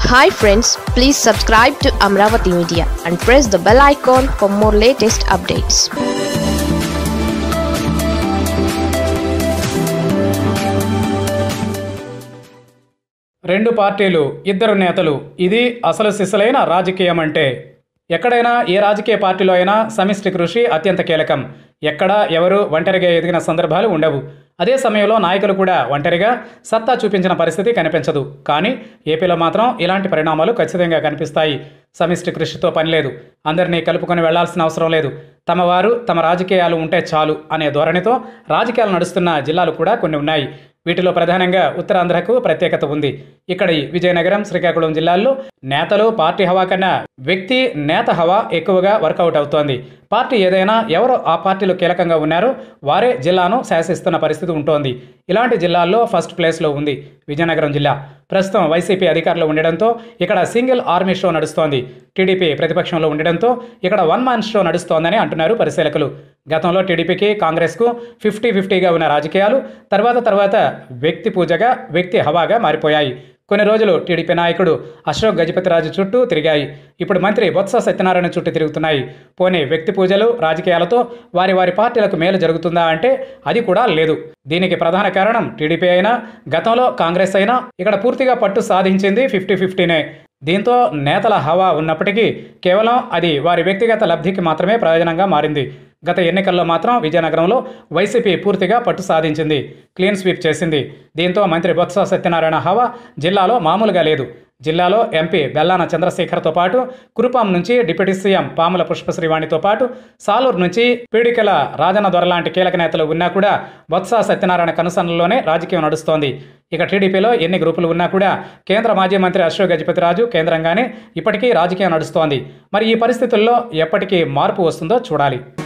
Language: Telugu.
hi friends please subscribe to Amaravati media and press the bell icon for more latest updates రెండు పార్టీలు ఇద్దరు నేతలు ఇది అసలు సిసలైన రాజకీయం అంటే ఎక్కడైనా ఏ రాజకీయ పార్టీలో అయినా సమిష్టి కృషి అత్యంత కీలకం ఎక్కడ ఎవరు ఒంటరిగా ఎదిగిన సందర్భాలు ఉండవు అదే సమయంలో నాయకులు కూడా ఒంటరిగా సత్తా చూపించిన పరిస్థితి కనిపించదు కానీ ఏపీలో మాత్రం ఇలాంటి పరిణామాలు ఖచ్చితంగా కనిపిస్తాయి సమిష్టి కృషితో పని లేదు అందరినీ కలుపుకొని వెళ్లాల్సిన అవసరం లేదు తమ వారు తమ రాజకీయాలు ఉంటే చాలు అనే ధోరణితో రాజకీయాలు నడుస్తున్న జిల్లాలు కూడా కొన్ని ఉన్నాయి వీటిలో ప్రధానంగా ఉత్తరాంధ్రకు ప్రత్యేకత ఉంది ఇక్కడి విజయనగరం శ్రీకాకుళం జిల్లాల్లో నేతలు పార్టీ హవా కన్నా వ్యక్తి నేత హవా ఎక్కువగా వర్కౌట్ అవుతోంది పార్టీ ఏదైనా ఎవరు ఆ పార్టీలో కీలకంగా ఉన్నారో వారే జిల్లాను శాసిస్తున్న పరిస్థితి ఉంటోంది ఇలాంటి జిల్లాల్లో ఫస్ట్ ప్లేస్లో ఉంది విజయనగరం జిల్లా ప్రస్తుతం వైసీపీ అధికారంలో ఉండడంతో ఇక్కడ సింగిల్ ఆర్మీ షో నడుస్తోంది టీడీపీ ప్రతిపక్షంలో ఉండడంతో ఇక్కడ వన్ మ్యాన్ షో నడుస్తోందని అంటున్నారు పరిశీలకులు గతంలో టీడీపీకి కాంగ్రెస్కు ఫిఫ్టీ ఫిఫ్టీగా ఉన్న రాజకీయాలు తర్వాత తర్వాత వ్యక్తి పూజగా వ్యక్తి హవాగా మారిపోయాయి కొన్ని రోజులు టీడీపీ నాయకుడు అశోక్ గజపతిరాజు చుట్టూ తిరిగాయి ఇప్పుడు మంత్రి బొత్స సత్యనారాయణ చుట్టూ తిరుగుతున్నాయి పోనీ వ్యక్తి పూజలు రాజకీయాలతో వారి వారి పార్టీలకు మేలు జరుగుతుందా అంటే అది కూడా లేదు దీనికి ప్రధాన కారణం టీడీపీ అయినా గతంలో కాంగ్రెస్ అయినా ఇక్కడ పూర్తిగా పట్టు సాధించింది ఫిఫ్టీ ఫిఫ్టీనే దీంతో నేతల హవా ఉన్నప్పటికీ కేవలం అది వారి వ్యక్తిగత లబ్ధికి మాత్రమే ప్రయోజనంగా మారింది గత ఎన్నికల్లో మాత్రం విజయనగరంలో వైసీపీ పూర్తిగా పట్టు సాధించింది క్లీన్ స్వీప్ చేసింది దీంతో మంత్రి బొత్స సత్యనారాయణ హవా జిల్లాలో మామూలుగా లేదు జిల్లాలో ఎంపీ బెల్లాన చంద్రశేఖర్తో పాటు కురుపాం నుంచి డిప్యూటీ సీఎం పాముల పుష్పశ్రీవాణితో పాటు సాలూరు నుంచి పీడికల రాజన్న దొర లాంటి కీలక నేతలు ఉన్నా కూడా బొత్స సత్యనారాయణ కనుసన్నల్లోనే రాజకీయం నడుస్తోంది ఇక టీడీపీలో ఎన్ని గ్రూపులు ఉన్నా కూడా కేంద్ర మాజీ మంత్రి అశోక్ గజపతిరాజు కేంద్రంగానే ఇప్పటికీ రాజకీయం నడుస్తోంది మరి ఈ పరిస్థితుల్లో ఎప్పటికీ మార్పు వస్తుందో చూడాలి